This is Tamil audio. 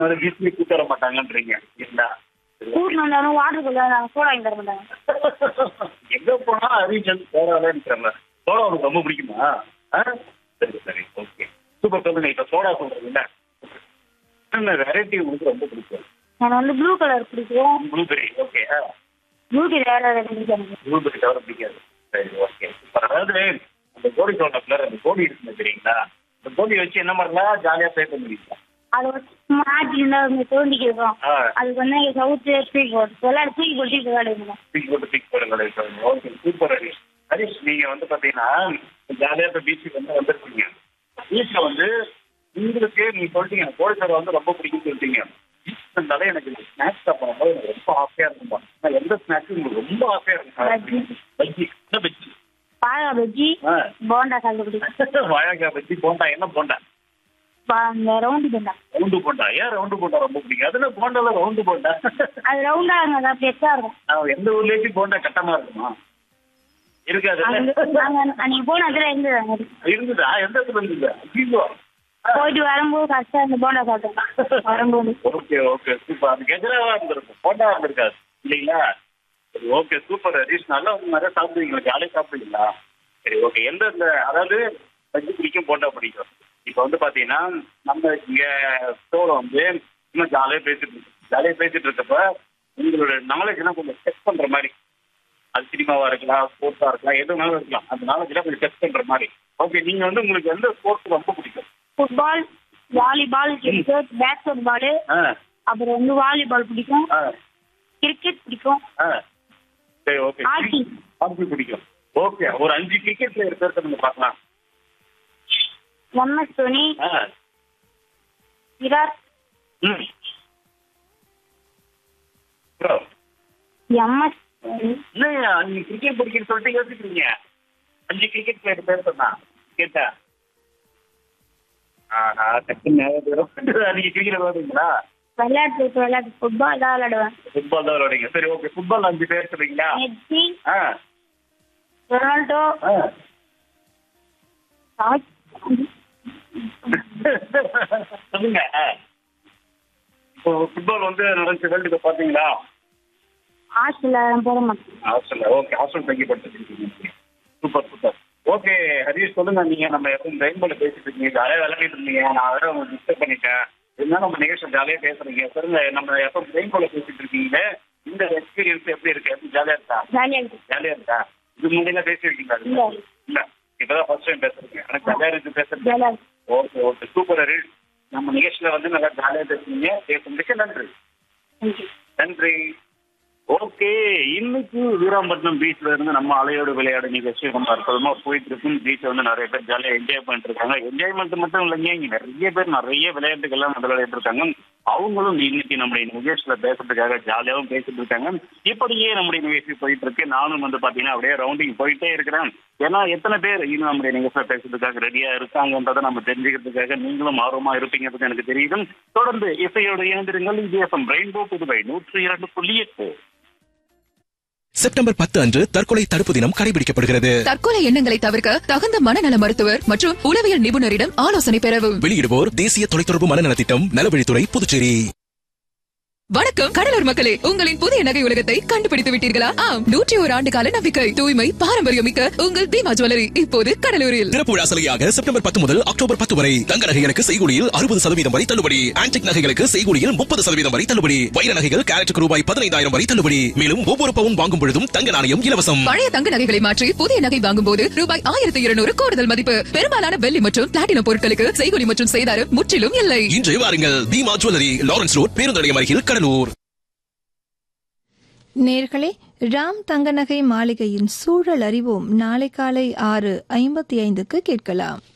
அது பீச்சுக்கு கூட்டு வர மாட்டாங்கன்றீங்க இல்ல கூட்டிட்டு வந்தாலும் வாட்டர் கூலர் நாங்கள் சோடா வாங்கி தர மாட்டாங்க எங்க போனா அறிவிச்சல் சோடாதான் தெரியல சோடா உனக்கு ரொம்ப பிடிக்குமா ஆ? சரி சரி ஓகே சூப்பர் சொல்லுங்க இப்ப சோடா சொல்றீங்கல்ல என்ன வெரைட்டி உங்களுக்கு ரொம்ப பிடிக்கும் எனக்கு வந்து ப்ளூ கலர் பிடிக்கும் ப்ளூபெரி ஓகே ப்ளூட்டி வேற வேற பிடிக்கும் எனக்கு ப்ளூபெரி தவிர பிடிக்காது சரி ஓகே சூப்பர் அதாவது அந்த கோடி சோடா ஃபிளர் அந்த கோடி இருக்குங்க தெரியுங்களா அந்த கோடியை வச்சு என்ன மாதிரிலாம் ஜாலியா ப்ளே பண்ணுவீங்க அதை வச்சு மாட்டி இருந்தால் வந்து தோண்டிக்கிறோம் ஆ அதுக்கு வந்து எங்கள் சவுத்து தூக்கி போட்டு விளையாடு தூக்கி போட்டு தூக்கி விளையாடுங்க பீச் போட்டு பீச் போடுங்க ஓகே சூப்பர் ஹரிஷ் ஹரிஷ் நீங்க வந்து பாத்தீங்கன்னா ஜாலியா இப்ப பீச்சுக்கு வந்து வந்திருக்கீங்க பீச்ல வந்து உங்களுக்கு நீங்க சொல்லிட்டீங்க கோழிச்சோறு வந்து ரொம்ப பிடிக்கும்னு சொல்லிட்டீங்க பீச் இருந்தாலே எனக்கு இந்த ஸ்நாக்ஸ் சாப்பிடும்போது எனக்கு ரொம்ப ஆசையா இருக்கும் நான் எந்த ஸ்நாக்ஸ் உங்களுக்கு ரொம்ப ஆசையா பஜ்ஜி. இருக்கும் பஜ்ஜி என்ன பஜ்ஜி பாயா பஜ்ஜி ஆ. போண்டா சாப்பிட பிடிக்கும் வாழைக்காய் பஜ்ஜி போண்டா என்ன போண்டா பா- அந்த ரவுண்டு போண்டா ரவுண்டு போண்டா ஏன் ரவுண்டு போண்டா ரொம்ப பிடிக்கும் அதுல போண்டால ரவுண்டு போண்டா அது ரவுண்டா இருந்தால் பெருசாக இருக்கும் நான் எந்த ஊர்லயாச்சும் போண்டா கட்டமா இருக்குமா இருக்காது அங்க நாங்கள் அன்னைக்கு போன இடத்துல இருந்தது அங்க. இருந்ததா எந்த இடத்துல இருந்தது ஐயோ போயிட்டு வரும்போது கரெக்டாக அந்த போண்டா சாப்பிட்டேன் வரும்போது ஓகே ஓகே சூப்பர் அது கெஜராவா இருந்திருக்கும் போண்டா இருந்திருக்காது இல்லைங்களா சரி ஓகே சூப்பர் ஹரீஷ் நல்லா வந்து நிறைய சாப்பிடுவீங்களா ஜாலியாக சாப்பிடுவீங்களா சரி ஓகே எந்த இந்த அதாவது பஜ்ஜி பிடிக்கும் போண்டா பிடிக்கும் இப்போ வந்து பார்த்தீங்கன்னா நம்ம இங்கே ஸ்டோவில் வந்து இன்னும் ஜாலியாக பேசிட்டு இருக்கோம் ஜாலியாக பேசிட்டு இருக்கப்ப உங்களோட நாலேஜ்லாம் கொஞ்சம் செக் பண்ணுற மாதிரி அது சினிமாவா இருக்கலாம் ஸ்போர்ட்ஸா இருக்கலாம் எது வேணாலும் இருக்கலாம் அந்த நாலேஜ்லாம் கொஞ்சம் டெஸ்ட் பண்ற மாதிரி ஓகே நீங்க வந்து உங்களுக்கு எந்த ஸ்போர்ட்ஸ் ரொம்ப பிடிக்கும் football volleyball cricket basketball ஆ அப்புறம் வந்து வாலிபால் பிடிக்கும் ஆ கிரிக்கெட் பிடிக்கும் ஆ சரி ஓகே ஹாக்கி ஹாக்கி பிடிக்கும் ஓகே ஒரு அஞ்சு கிரிக்கெட் பிளேயர் பேர் சொல்லுங்க பார்க்கலாம் எம்எஸ் தோனி ஆ விராட் ம் ப்ரோ எம்எஸ் தோனி இல்லையா நீங்க கிரிக்கெட் பிடிக்குன்னு சொல்லிட்டு யோசிக்கிறீங்க அஞ்சு கிரிக்கெட் பிளேயர் பேர் சொன்னா கேட்டா ஆஹா டக்குன்னு ஞாபகம் வரும். நீங்க கிரிக்கெட் விளையாடுறீங்களா விளையாட்டு விளையாட்டு ஃபுட்பால் தான் விளையாடுவேன் ஃபுட்பால் தான் விளையாடுங்க சரி ஓகே ஃபுட்பால் அஞ்சு பேர் சொல்றீங்களா மெஸ்ஸி ஆ ரொனால்டோ ஆ ராஜ் சொல்லுங்க இப்போ ஃபுட்பால் வந்து நடந்துச்சு வேர்ல்டு கப் பாத்தீங்களா ஹாஸ்டலில் போட மாட்டேன் ஹாஸ்டல்ல ஓகே ஹாஸ்டல் தங்கி படிச்சிருக்கீங்க சூப்பர் சூப்பர் ஓகே ஹரீஷ் சொல்லுங்க நீங்க நம்ம எப்பவும் ரெயின்போல பேசிட்டு இருக்கீங்க ஜாலியாக விளையாடிட்டு இருந்தீங்க நான் வேற உங்களுக்கு டிஸ்டர்ப் பண்ணிட்டேன் இருந்தாலும் நம்ம நிகழ்ச்சி ஜாலியாக பேசுறீங்க சொல்லுங்க நம்ம எப்போ ரெயின்போல பேசிட்டு இருக்கீங்க இந்த எக்ஸ்பீரியன்ஸ் எப்படி இருக்கு எப்படி ஜாலியா இருக்கா ஜாலியாக இருக்கு ஜாலியா இருக்கா இது முன்னாடி பேசியிருக்கீங்களா இல்ல. இல்ல இப்பதான் ஃபர்ஸ்ட் டைம் பேசுறீங்க எனக்கு ஜாலியா இருக்கு பேசுறது ஜாலியாக இருக்கு ஓகே ஓகே சூப்பர் ஹரீஷ் நம்ம நிகழ்ச்சியில வந்து நல்லா ஜாலியா பேசுறீங்க பேசுறதுக்கு நன்றி தேங்க்யூ நன்றி ஓகே இன்னைக்கு வீராம்பட்டினம் பீச்ல இருந்து நம்ம அலையோடு விளையாடு நிகழ்ச்சி ரொம்ப அற்புதமா போயிட்டு இருக்கும் பீச் வந்து நிறைய பேர் ஜாலியா என்ஜாய் பண்ணிட்டு இருக்காங்க என்ஜாய்மெண்ட் மட்டும் இல்லைங்க இங்க நிறைய பேர் நிறைய விளையாட்டுகள்லாம் விளையாடிட்டு இருக்காங்க அவங்களும் இன்னைக்கு நம்முடைய நிகழ்ச்சியில பேசுறதுக்காக ஜாலியாவும் பேசிட்டு இருக்காங்க இப்படியே நம்முடைய நிகழ்ச்சி போயிட்டு இருக்கு நானும் வந்து பாத்தீங்கன்னா அப்படியே ரவுண்டிங் போயிட்டே இருக்கிறேன் ஏன்னா எத்தனை பேர் இன்னும் நம்முடைய நிகழ்ச்சியில பேசுறதுக்காக ரெடியா இருக்காங்கன்றதை நம்ம தெரிஞ்சுக்கிறதுக்காக நீங்களும் ஆர்வமா இருப்பீங்கிறது எனக்கு தெரியுது தொடர்ந்து இசையோடு இணைந்திருங்கள் இது எஃப்எம் ரெயின்போ புதுவை நூற்றி இரண்டு புள்ளி எட்டு செப்டம்பர் பத்து அன்று தற்கொலை தடுப்பு தினம் கடைபிடிக்கப்படுகிறது தற்கொலை எண்ணங்களை தவிர்க்க தகுந்த மனநல மருத்துவர் மற்றும் உளவியல் நிபுணரிடம் ஆலோசனை பெறவும் வெளியிடுவோர் தேசிய தொலைத்தொடர்பு மனநலத் திட்டம் நலவழித்துறை புதுச்சேரி வணக்கம் கடலூர் மக்களே உங்களின் புதிய நகை உலகத்தை கண்டுபிடித்து விட்டீர்களா ஆம் நூற்றி ஒரு ஆண்டு கால நம்பிக்கை தூய்மை பாரம்பரியம் மிக்க உங்கள் தீமா ஜுவல்லரி இப்போது கடலூரில் திறப்பு விழா சலுகையாக செப்டம்பர் பத்து முதல் அக்டோபர் பத்து வரை தங்க நகைகளுக்கு செய்கூலியில் அறுபது சதவீதம் வரை தள்ளுபடி ஆன்டிக் நகைகளுக்கு செய்கூலியில் முப்பது சதவீதம் வரை தள்ளுபடி வைர நகைகள் கேரட்டுக்கு ரூபாய் பதினைந்தாயிரம் வரை தள்ளுபடி மேலும் ஒவ்வொரு பவுன் வாங்கும் பொழுதும் தங்க நாணயம் இலவசம் பழைய தங்க நகைகளை மாற்றி புதிய நகை வாங்கும் போது ரூபாய் ஆயிரத்தி இருநூறு கூடுதல் மதிப்பு பெரும்பாலான வெள்ளி மற்றும் பிளாட்டினம் பொருட்களுக்கு செய்கூலி மற்றும் செய்தாரம் முற்றிலும் இல்லை இன்று வாருங்கள் தீமா ஜுவல்லரி லாரன்ஸ் ரோட் பேருந்து நிலையம் அருகில் கடலூர் நேர்களே ராம் தங்கநகை மாளிகையின் சூழல் அறிவோம் நாளை காலை ஆறு ஐம்பத்தி ஐந்துக்கு கேட்கலாம்